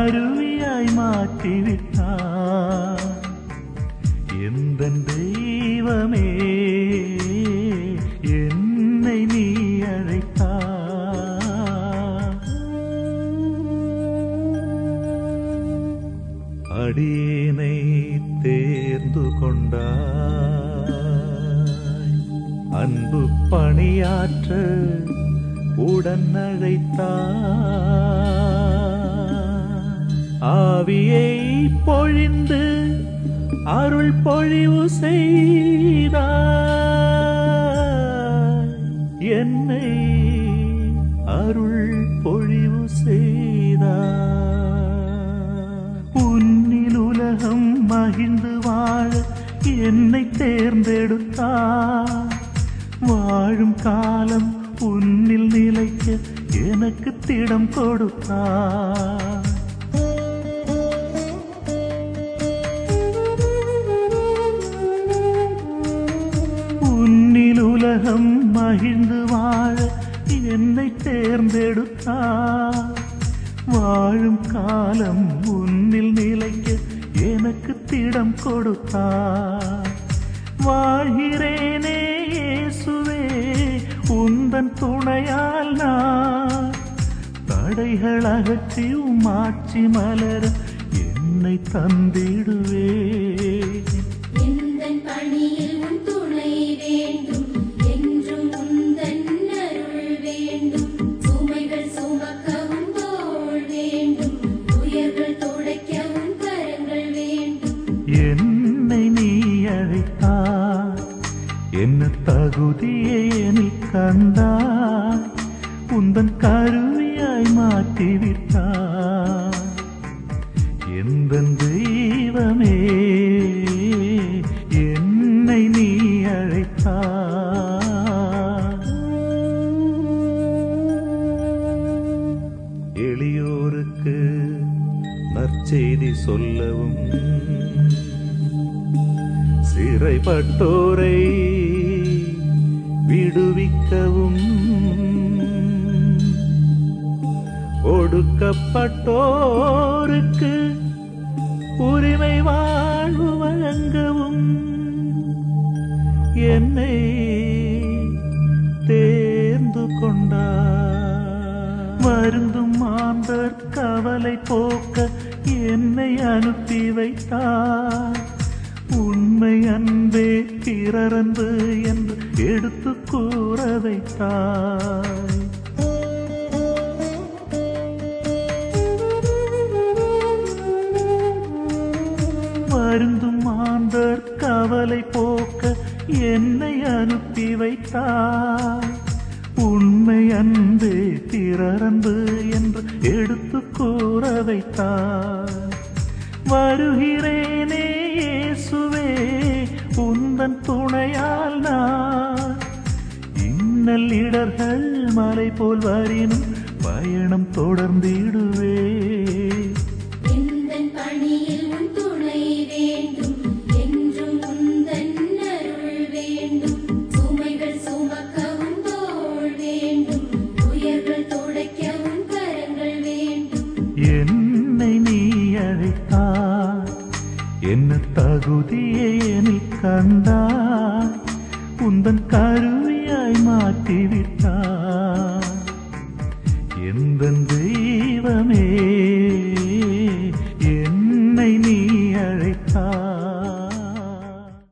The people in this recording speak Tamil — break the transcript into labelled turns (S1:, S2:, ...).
S1: கருவியாய் மாற்றிவிட்டார் எந்த தெய்வமே என்னை நீ அழைத்தார் அடியேனை தேர்ந்து கொண்டாய் அன்பு பணியாற்ற உடன் அழைத்தாய் ஆவியை பொழிந்து அருள் பொழிவு செய்தாய் என்னை அருள் பொழிவு செய்தாய் உன்னில் உலகம் மகிழ்ந்து வாழ என்னை தேர்ந்தெடுத்தார் வாழும் காலம் உன்னில் நிலைக்க எனக்கு திடம் கொடுத்தார் உன்னில் உலகம் மகிழ்ந்து வாழ என்னை தேர்ந்தெடுத்தார் வாழும் காலம் உன்னில் நிலைக்க எனக்கு திடம் கொடுத்தார் வாழ்கிறேனே இயேசுவே உந்தன் துணையால் நான் தடைகள் அகற்றி உமாட்சி மலர என்னை தந்திடுவேன்
S2: எந்தன் பணியில் உன் துணை வேண்டும் என்றும் உந்தன் அருள் வேண்டும் சுமைகள் சுமக்கவும் தோள் வேண்டும் துயர்கள் துடைக்கவும் கரங்கள் வேண்டும்
S1: என்னை நீ அழைத்தாய் என்ன தகுதியை நீ கண்டாய் உந்தன் கருவியாய் மாற்றிவிட்டாய் எந்த தெய்வமே என்னை நீ அழைத்தாய் எளியோருக்கு நற்செய்தி சொல்லவும் சிறைப்பட்டோரை விடுவிக்கவும் ஒடுக்கப்பட்டோருக்கு உரிமை வாழ்வு வழங்கவும் என்னை தேர்ந்து கொண்டார் மருந்தும் மாந்தர் கவலை போக்க என்னை அனுப்பி வைத்தார் உண்மை அன்பே பிறரன்பு என்று எடுத்து கூற வைத்தாய் மருந்தும் மாந்தர் கவலை போக்க என்னை அனுப்பி வைத்தார் உண்மை அன்பே பிறரன்பு என்று எடுத்து கூற வைத்தார் வருகிறேனே இயேசுவே உந்தன் துணையால் நான் இன்னல் இடர்கள் மலை போல் வரினும் பயணம் தொடர்ந்திடுவே
S2: எந்தன் பணியில் உன் துணை வேண்டும் என்றும் உந்தன் அருள் வேண்டும் சுமைகள் சுமக்கவும் தோள் வேண்டும் துயர்கள் துடைக்கவும் கரங்கள் வேண்டும்
S1: என்னை நீ அழைத்தாய் என்ன தகுதியை நீ கண்டாய் உந்தன் கருவியாய் மாற்றிவிட்டாய் எந்த தெய்வமே